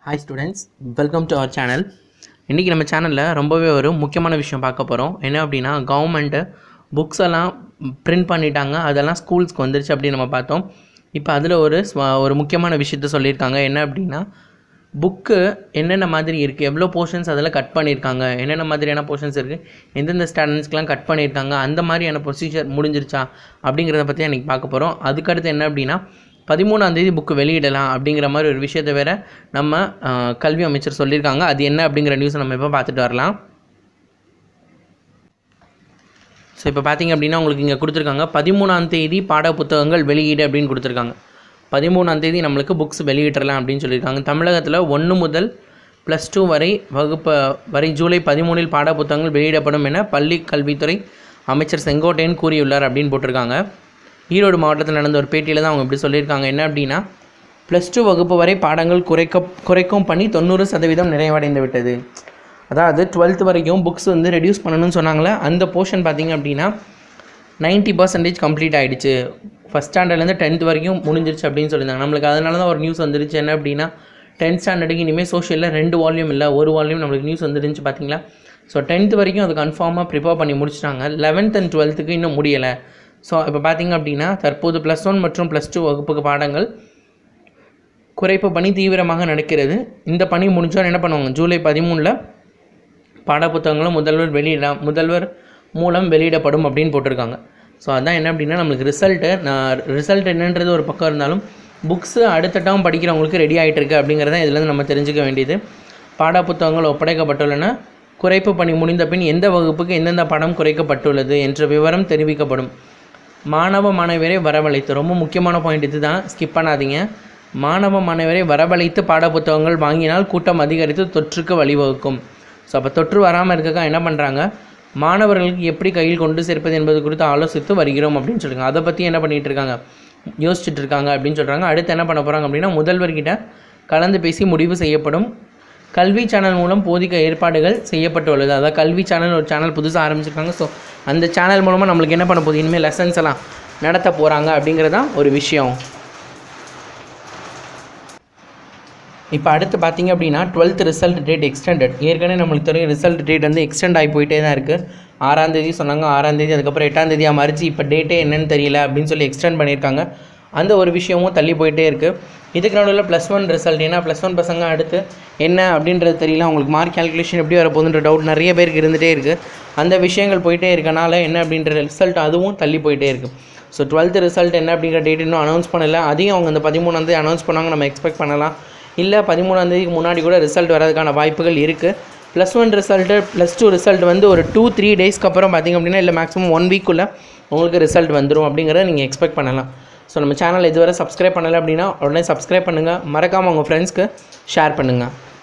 hi students welcome to our channel இன்றைக்கி நம்ம சேனலில் ரொம்பவே ஒரு முக்கியமான விஷயம் பார்க்க போகிறோம் என்ன அப்படின்னா கவர்மெண்ட்டு புக்ஸ் எல்லாம் பிரிண்ட் பண்ணிட்டாங்க அதெல்லாம் ஸ்கூல்ஸ்க்கு வந்துருச்சு அப்படின்னு நம்ம பார்த்தோம் இப்போ அதில் ஒரு ஸ்வ- ஒரு முக்கியமான விஷயத்த சொல்லியிருக்காங்க என்ன அப்படின்னா புக்கு என்னென்ன மாதிரி இருக்குது எவ்வளோ போர்ஷன்ஸ் அதில் கட் பண்ணியிருக்காங்க என்னென்ன மாதிரியான போர்ஷன்ஸ் இருக்குது எந்தெந்த ஸ்டாண்டர்ட்ஸ்க்கெலாம் கட் பண்ணியிருக்காங்க அந்த மாதிரியான ப்ரொசீஜர் முடிஞ்சிருச்சா அப்படிங்கிறத பற்றி அன்றைக்கி பார்க்க போகிறோம் அதுக்கடுத்து என்ன அப்படின்னா பதிமூணாம் தேதி புக்கு வெளியிடலாம் அப்படிங்கிற மாதிரி ஒரு விஷயத்தை வேற நம்ம அஹ், கல்வி அமைச்சர் சொல்லியிருக்காங்க அது என்ன அப்படிங்கிற நியூஸை நம்ம இப்போ பார்த்துட்டு வரலாம் ஸோ இப்போ பார்த்தீங்க அப்படின்னா உங்களுக்கு இங்கே கொடுத்துருக்காங்க பதிமூணாம் தேதி பாட புத்தகங்கள் வெளியீடு அப்படின்னு கொடுத்துருக்காங்க பதிமூணாம் தேதி நம்மளுக்கு புக்ஸ் வெளியிடலாம் அப்படின்னு சொல்லியிருக்காங்க தமிழகத்தில் ஒன்று முதல் ப்ளஸ் டூ வரை வகுப்பு வரை ஜூலை பதிமூணில் பாட புத்தகங்கள் வெளியிடப்படும் என பள்ளி கல்வித்துறை அமைச்சர் செங்கோட்டையன் கூறியுள்ளார் அப்படின்னு போட்டிருக்காங்க ஈரோடு மாவட்டத்தில் நடந்த ஒரு பேட்டியில் தான் அவங்க இப்படி சொல்லியிருக்காங்க என்ன அப்படின்னா ப்ளஸ் டூ வகுப்பு வரை பாடங்கள் குறைக்க குறைக்கும் பணி தொண்ணூறு சதவீதம் நிறைவடைந்து விட்டது அதாவது டுவெல்த் வரைக்கும் புக்ஸ் வந்து ரெடியூஸ் பண்ணணும்னு சொன்னாங்களே அந்த போர்ஷன் பார்த்தீங்க அப்படின்னா 90% பர்சன்டேஜ் கம்ப்ளீட் ஆகிடுச்சு ஃபஸ்ட் ஸ்டாண்டர்ட்லேருந்து டென்த் வரைக்கும் முடிஞ்சிருச்சு அப்படின்னு சொல்லியிருந்தாங்க நம்மளுக்கு அதனால தான் ஒரு நியூஸ் வந்துருச்சு என்ன அப்படின்னா டென்த் ஸ்டாண்டர்டுக்கு இனிமேல் சோஷியலில் ரெண்டு வால்யூம் இல்லை ஒரு வால்யூம் நம்மளுக்கு நியூஸ் வந்துருந்துச்சு பார்த்தீங்களா ஸோ டென்த் வரைக்கும் அது கன்ஃபார்மாக ப்ரிப்பேர் பண்ணி முடிச்சிட்டாங்க லெவன்த் அண்ட் டுவெல்த்துக்கு இன்னும் முடியலை ஸோ இப்போ பார்த்தீங்க அப்படின்னா தற்போது ப்ளஸ் ஒன் மற்றும் ப்ளஸ் டூ வகுப்புக்கு பாடங்கள் குறைப்பு பணி தீவிரமாக நடக்கிறது இந்த பணி முடிஞ்சோன்னு என்ன பண்ணுவாங்க ஜூலை பதிமூணில் பாடப்புத்தகங்களும் முதல்வர் வெளியிட முதல்வர் மூலம் வெளியிடப்படும் அப்படின்னு போட்டிருக்காங்க ஸோ அதான் என்ன அப்படின்னா நம்மளுக்கு ரிசல்ட்டு நான் ரிசல்ட் என்னன்றது ஒரு பக்கம் இருந்தாலும் புக்ஸு அடுத்த டேர்ம் படிக்கிறவங்களுக்கு ரெடி ஆகிட்டு இருக்கு அப்படிங்கிறத இதுலேருந்து நம்ம தெரிஞ்சுக்க வேண்டியது பாடப்புத்தகங்கள் ஒப்படைக்கப்பட்டுள்ளன குறைப்பு பணி முடிந்த பின் எந்த வகுப்புக்கு எந்தெந்த படம் குறைக்கப்பட்டுள்ளது என்ற விவரம் தெரிவிக்கப்படும் மாணவ மாணவரை வரவழைத்து ரொம்ப முக்கியமான பாயிண்ட் இது தான் ஸ்கிப் பண்ணாதீங்க மாணவ மாணவரை வரவழைத்து பாடப்புத்தகங்கள் வாங்கினால் கூட்டம் அதிகரித்து தொற்றுக்கு வழிவகுக்கும் ஸோ அப்போ தொற்று வராமல் இருக்கக்கா என்ன பண்ணுறாங்க மாணவர்களுக்கு எப்படி கையில் கொண்டு சேர்ப்பது என்பது குறித்து ஆலோசித்து வருகிறோம் அப்படின்னு சொல்லியிருக்காங்க அதை பற்றி என்ன பண்ணிகிட்டு இருக்காங்க யோசிச்சுட்டு இருக்காங்க அப்படின்னு சொல்கிறாங்க அடுத்து என்ன பண்ண போகிறாங்க அப்படின்னா முதல்வர்கிட்ட கலந்து பேசி முடிவு செய்யப்படும் கல்வி சேனல் மூலம் போதிக்க ஏற்பாடுகள் செய்யப்பட்டுள்ளது அதாவது கல்வி சேனல் ஒரு சேனல் புதுசாக ஆரம்பிச்சிருக்காங்க ஸோ அந்த சேனல் மூலமாக நம்மளுக்கு என்ன பண்ண போகுது இனிமேல் லெசன்ஸ் எல்லாம் நடத்த போகிறாங்க அப்படிங்கிறதான் ஒரு விஷயம் இப்போ அடுத்து பார்த்தீங்க அப்படின்னா டுவெல்த் ரிசல்ட் டேட் எக்ஸ்டெண்டட் ஏற்கனவே நம்மளுக்கு தெரியும் ரிசல்ட் டேட் வந்து எக்ஸ்டெண்ட் ஆகி போயிட்டே தான் இருக்குது ஆறாம் தேதி சொன்னாங்க ஆறாம் தேதி அதுக்கப்புறம் எட்டாம் தேதியாக மாறிச்சு இப்போ டேட்டே என்னன்னு தெரியல அப்படின்னு சொல்லி எக்ஸ்டெண்ட் பண்ணியிருக்காங்க அந்த ஒரு விஷயமும் தள்ளி போயிட்டே இருக்குது இதுக்கு நடுவில் ப்ளஸ் ஒன் ரிசல்ட் ஏன்னா ப்ளஸ் ஒன் பசங்க அடுத்து என்ன அப்படின்றது தெரியல அவங்களுக்கு மார்க் கால்குலேஷன் எப்படி வரப்போகுதுன்ற டவுட் நிறைய பேருக்கு இருந்துகிட்டே இருக்குது அந்த விஷயங்கள் போயிட்டே இருக்கனால என்ன அப்படின்ற ரிசல்ட் அதுவும் தள்ளி போயிட்டே இருக்குது ஸோ டுவெல்த் ரிசல்ட் என்ன அப்படிங்கிற டேட் இன்னும் அனௌன்ஸ் பண்ணல அதையும் அவங்க இந்த பதிமூணாந்தேதி அனௌன்ஸ் பண்ணாங்க நம்ம எக்ஸ்பெக்ட் பண்ணலாம் இல்லை பதிமூணாந்தேதிக்கு முன்னாடி கூட ரிசல்ட் வரதுக்கான வாய்ப்புகள் இருக்குது plus one result plus two result வந்து ஒரு டூ த்ரீ டேஸ்க்கு அப்புறம் பார்த்திங்க அப்படின்னா இல்லை மேக்ஸிமம் ஒன் வீக்குள்ளே உங்களுக்கு ரிசல்ட் வந்துடும் அப்படிங்கிறத நீங்கள் எக்ஸ்பெக்ட் பண்ணலாம் ஸோ நம்ம சேனல் இதுவரை சப்ஸ்கிரைப் பண்ணலை அப்படின்னா உடனே சப்ஸ்கிரைப் பண்ணுங்கள் மறக்காமல் உங்கள் ஃப்ரெண்ட்ஸ்க்கு ஷேர் பண்ணுங்கள்